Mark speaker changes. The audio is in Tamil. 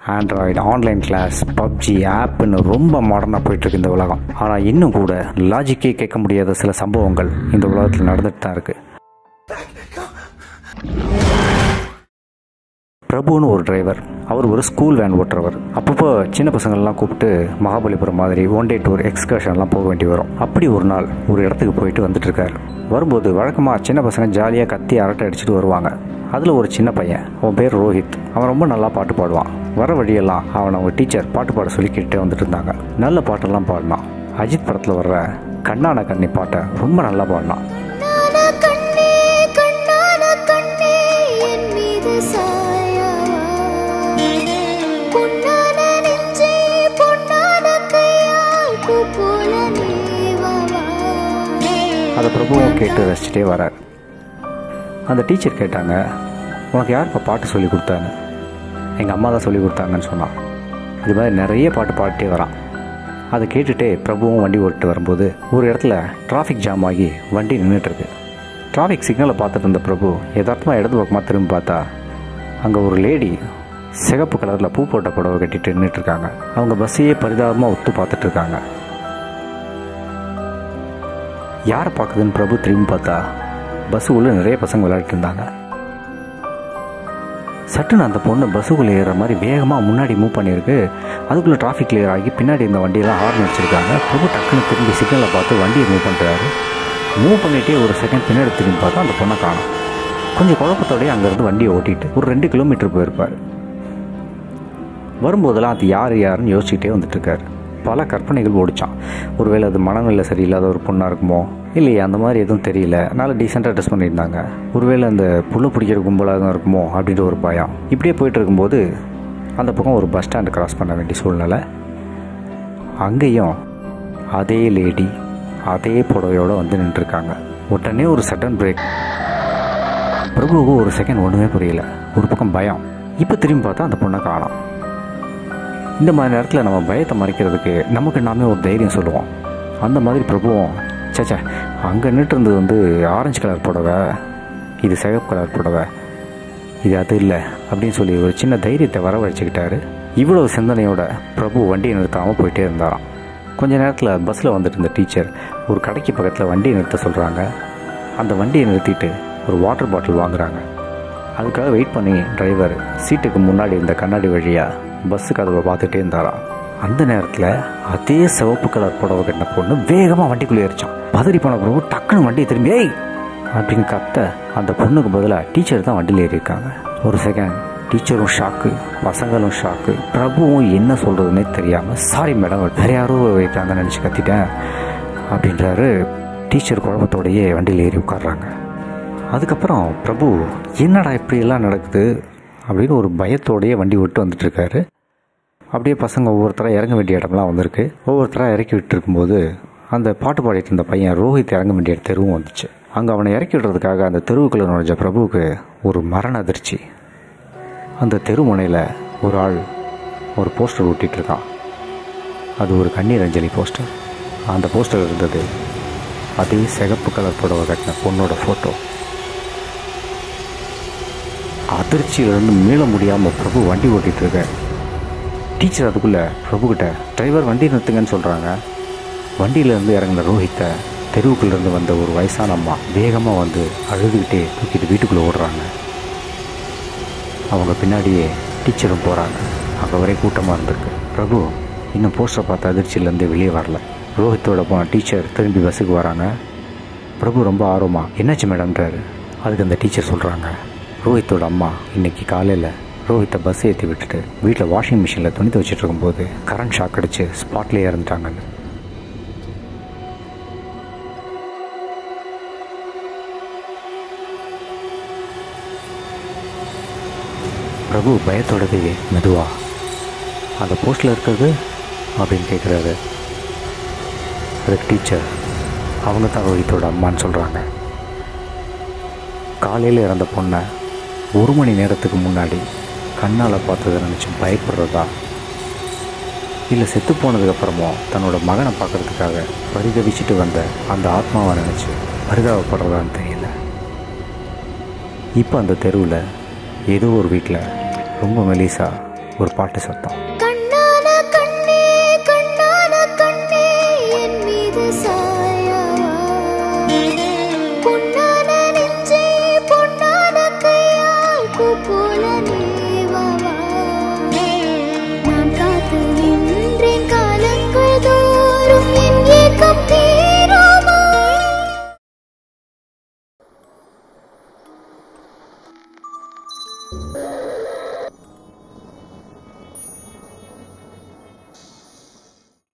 Speaker 1: ஆண்ட்ராய்டு ஆன்லைன் கிளாஸ் பப்ஜி ஆப்னு ரொம்ப மாடர்னாக போயிட்டுருக்கு இந்த உலகம் ஆனால் இன்னும் கூட லாஜிக்கே கேட்க முடியாத சில சம்பவங்கள் இந்த உலகத்தில் நடந்துட்டு தான் இருக்குது பிரபுன்னு ஒரு டிரைவர் அவர் ஒரு ஸ்கூல் வேன் ஓட்டுறவர் அப்பப்போ சின்ன பசங்கள்லாம் கூப்பிட்டு மகாபலிபுரம் மாதிரி ஒன் டே டூர் எக்ஸ்கர்ஷன்லாம் போக வேண்டி வரும் அப்படி ஒரு நாள் ஒரு இடத்துக்கு போயிட்டு வந்துட்டு இருக்காரு வரும்போது வழக்கமாக சின்ன பசங்க ஜாலியாக கத்தி அரட்டை அடிச்சுட்டு வருவாங்க அதில் ஒரு சின்ன பையன் அவன் பேர் ரோஹித் அவன் ரொம்ப நல்லா பாட்டு பாடுவான் வர வழியெல்லாம் அவன் அவங்க டீச்சர் பாட்டு பாட சொல்லி கேட்டுட்டே வந்துட்டு இருந்தாங்க நல்ல பாட்டெல்லாம் பாடினான் அஜித் படத்தில் வர்ற கண்ணான கண்ணி பாட்டை ரொம்ப நல்லா பாடினான்
Speaker 2: கண்ணான கண்ணே கண்ணான கண்ணே என் மீது சாயவா பொன்னான நெஞ்சே பொன்னான கையால் பூ போல நீவவா
Speaker 1: அதை பிரபுவும் கேட்டு ரசிச்சுட்டே வரார் அந்த டீச்சர் கேட்டாங்க உனக்கு யார் இப்போ பாட்டு சொல்லி கொடுத்தான்னு எங்கள் அம்மா தான் சொல்லி கொடுத்தாங்கன்னு சொன்னான் இது மாதிரி நிறைய பாட்டு பாடிட்டே வரான் அதை கேட்டுட்டே பிரபுவும் வண்டி ஓட்டிட்டு வரும்போது ஒரு இடத்துல டிராஃபிக் ஜாம் ஆகி வண்டி நின்றுட்டுருக்கு டிராஃபிக் சிக்னலை பார்த்துட்டு இருந்த பிரபு யதார்த்தமாக இடது பக்கமாக திரும்பி பார்த்தா அங்கே ஒரு லேடி சிகப்பு கலரில் பூ போட்ட புடவை கட்டிட்டு நின்றுட்டு இருக்காங்க அவங்க பஸ்ஸையே பரிதாபமாக ஒத்து பார்த்துட்டு இருக்காங்க யாரை பார்க்குதுன்னு பிரபு திரும்பி பார்த்தா பஸ்ஸுக்குள்ளே நிறைய பசங்க விளையாடிட்டு இருந்தாங்க சட்டுன்னு அந்த பொண்ணு பஸ்ஸுக்குள்ளே ஏறுற மாதிரி வேகமாக முன்னாடி மூவ் பண்ணியிருக்கு அதுக்குள்ளே டிராஃபிக் கிளியர் ஆகி பின்னாடி இந்த வண்டியெல்லாம் ஹார்ன் அடிச்சிருக்காங்க பிரபு டக்குன்னு திரும்பி சிக்னலை பார்த்து வண்டியை மூவ் பண்ணுறாரு மூவ் பண்ணிகிட்டே ஒரு செகண்ட் பின்னாடி திரும்பி பார்த்தா அந்த பொண்ணை காணும் கொஞ்சம் குழப்பத்தோடய அங்கேருந்து வண்டியை ஓட்டிட்டு ஒரு ரெண்டு கிலோமீட்டர் போயிருப்பார் வரும்போதெல்லாம் அது யார் யாருன்னு யோசிச்சுட்டே வந்துட்டு இருக்காரு பல கற்பனைகள் ஓடிச்சான் ஒருவேளை அது மனநிலை சரியில்லாத ஒரு பொண்ணாக இருக்குமோ இல்லையே அந்த மாதிரி எதுவும் தெரியல நல்லா டீசெண்டாக ட்ரெஸ் பண்ணியிருந்தாங்க ஒருவேளை அந்த புல்லு பிடிக்கிற கும்பலாக தான் இருக்குமோ அப்படின்ற ஒரு பயம் இப்படியே போயிட்டு இருக்கும்போது அந்த பக்கம் ஒரு பஸ் ஸ்டாண்டு கிராஸ் பண்ண வேண்டிய சூழ்நிலை அங்கேயும் அதே லேடி அதே புடவையோடு வந்து நின்றுருக்காங்க உடனே ஒரு சடன் பிரேக் பிரபுவுக்கு ஒரு செகண்ட் ஒன்றுமே புரியல ஒரு பக்கம் பயம் இப்போ திரும்பி பார்த்தா அந்த பொண்ணை காணோம் இந்த மாதிரி நேரத்தில் நம்ம பயத்தை மறைக்கிறதுக்கு நமக்கு நாமே ஒரு தைரியம் சொல்லுவோம் அந்த மாதிரி பிரபுவும் சேச்சே அங்கே நின்றுட்டு இருந்தது வந்து ஆரஞ்சு கலர் புடவை இது சிகப்பு கலர் புடவை இது அது இல்லை அப்படின்னு சொல்லி ஒரு சின்ன தைரியத்தை வரவழைச்சிக்கிட்டாரு இவ்வளோ சிந்தனையோட பிரபு வண்டியை நிறுத்தாமல் போயிட்டே இருந்தாராம் கொஞ்ச நேரத்தில் பஸ்ஸில் வந்துட்டு இருந்த டீச்சர் ஒரு கடைக்கு பக்கத்தில் வண்டியை நிறுத்த சொல்கிறாங்க அந்த வண்டியை நிறுத்திட்டு ஒரு வாட்டர் பாட்டில் வாங்குறாங்க அதுக்காக வெயிட் பண்ணி டிரைவர் சீட்டுக்கு முன்னாடி இருந்த கண்ணாடி வழியாக பஸ்ஸு கதவை பார்த்துட்டே இருந்தாராம் அந்த நேரத்தில் அதே சிவப்பு கலர் புடவை கட்டின பொண்ணு வேகமாக வண்டிக்குள்ளே ஏறிச்சான் பதறி போன பிரபு டக்குன்னு வண்டியை திரும்பி ஏய் அப்படின்னு கத்த அந்த பொண்ணுக்கு பதிலாக டீச்சர் தான் வண்டியில் ஏறியிருக்காங்க ஒரு செகண்ட் டீச்சரும் ஷாக்கு பசங்களும் ஷாக்கு பிரபுவும் என்ன சொல்கிறதுனே தெரியாமல் சாரி மேடம் வேற யாரோ வைத்தாங்கன்னு நினச்சி கத்திட்டேன் அப்படின்றாரு டீச்சர் குழப்பத்தோடையே வண்டியில் ஏறி உட்கார்றாங்க அதுக்கப்புறம் பிரபு என்னடா இப்படியெல்லாம் நடக்குது அப்படின்னு ஒரு பயத்தோடையே வண்டி விட்டு வந்துட்டு இருக்காரு அப்படியே பசங்க ஒவ்வொருத்தராக இறங்க வேண்டிய இடம்லாம் வந்திருக்கு ஒவ்வொருத்தராக இறக்கி விட்டு இருக்கும்போது அந்த பாட்டு பாடிட்டு இருந்த பையன் ரோஹித் இறங்க வேண்டிய தெருவும் வந்துச்சு அங்கே அவனை இறக்கி விடுறதுக்காக அந்த தெருவுக்குள்ள நுழைஞ்ச பிரபுவுக்கு ஒரு மரண அதிர்ச்சி அந்த தெரு முனையில் ஒரு ஆள் ஒரு போஸ்டர் ஒட்டிட்டு இருக்கான் அது ஒரு கண்ணீர் அஞ்சலி போஸ்டர் அந்த போஸ்டர் இருந்தது அதே சிகப்பு கலர் புடவை கட்டின பொண்ணோட ஃபோட்டோ அதிர்ச்சியிலிருந்து மீள முடியாமல் பிரபு வண்டி ஓட்டிகிட்டு இருக்க டீச்சர் அதுக்குள்ளே பிரபுக்கிட்ட டிரைவர் வண்டி நிறுத்துங்கன்னு சொல்கிறாங்க வண்டியிலேருந்து இறங்கின ரோஹித்தை தெருவுக்குள்ளேருந்து வந்த ஒரு வயசான அம்மா வேகமாக வந்து அழுதுகிட்டே தூக்கிட்டு வீட்டுக்குள்ளே ஓடுறாங்க அவங்க பின்னாடியே டீச்சரும் போகிறாங்க அங்கே வரை கூட்டமாக இருந்திருக்கு பிரபு இன்னும் போஸ்டரை பார்த்த அதிர்ச்சியிலேருந்து வெளியே வரல ரோஹித்தோட போன டீச்சர் திரும்பி பஸ்ஸுக்கு வராங்க பிரபு ரொம்ப ஆர்வமாக என்னாச்சு மேடம்ன்றாரு அதுக்கு அந்த டீச்சர் சொல்கிறாங்க ரோஹித்தோட அம்மா இன்னைக்கு காலையில் ரோஹித்தை பஸ் ஏற்றி விட்டுட்டு வீட்டில் வாஷிங் மிஷினில் துணி துவச்சிட்டு இருக்கும்போது கரண்ட் ஷாக் அடித்து ஸ்பாட்லேயே இறந்துட்டாங்கன்னு பிரபு பயத்தோடவே மெதுவா அந்த போஸ்டில் இருக்கிறது அப்படின்னு கேட்குறாரு அதுக்கு டீச்சர் அவங்க தான் ரோஹித்தோட அம்மான்னு சொல்கிறாங்க காலையில் இறந்த பொண்ணை ஒரு மணி நேரத்துக்கு முன்னாடி கண்ணால் பார்த்ததை நினச்சி பயப்படுறதா இல்லை செத்து போனதுக்கப்புறமும் தன்னோட மகனை பார்க்கறதுக்காக பரிதவிச்சுட்டு வந்த அந்த ஆத்மாவை நினச்சி பரிதாபப்படுறதான்னு தெரியல இப்போ அந்த தெருவில் ஏதோ ஒரு வீட்டில் ரொம்ப மெலிசா ஒரு பாட்டு சத்தம்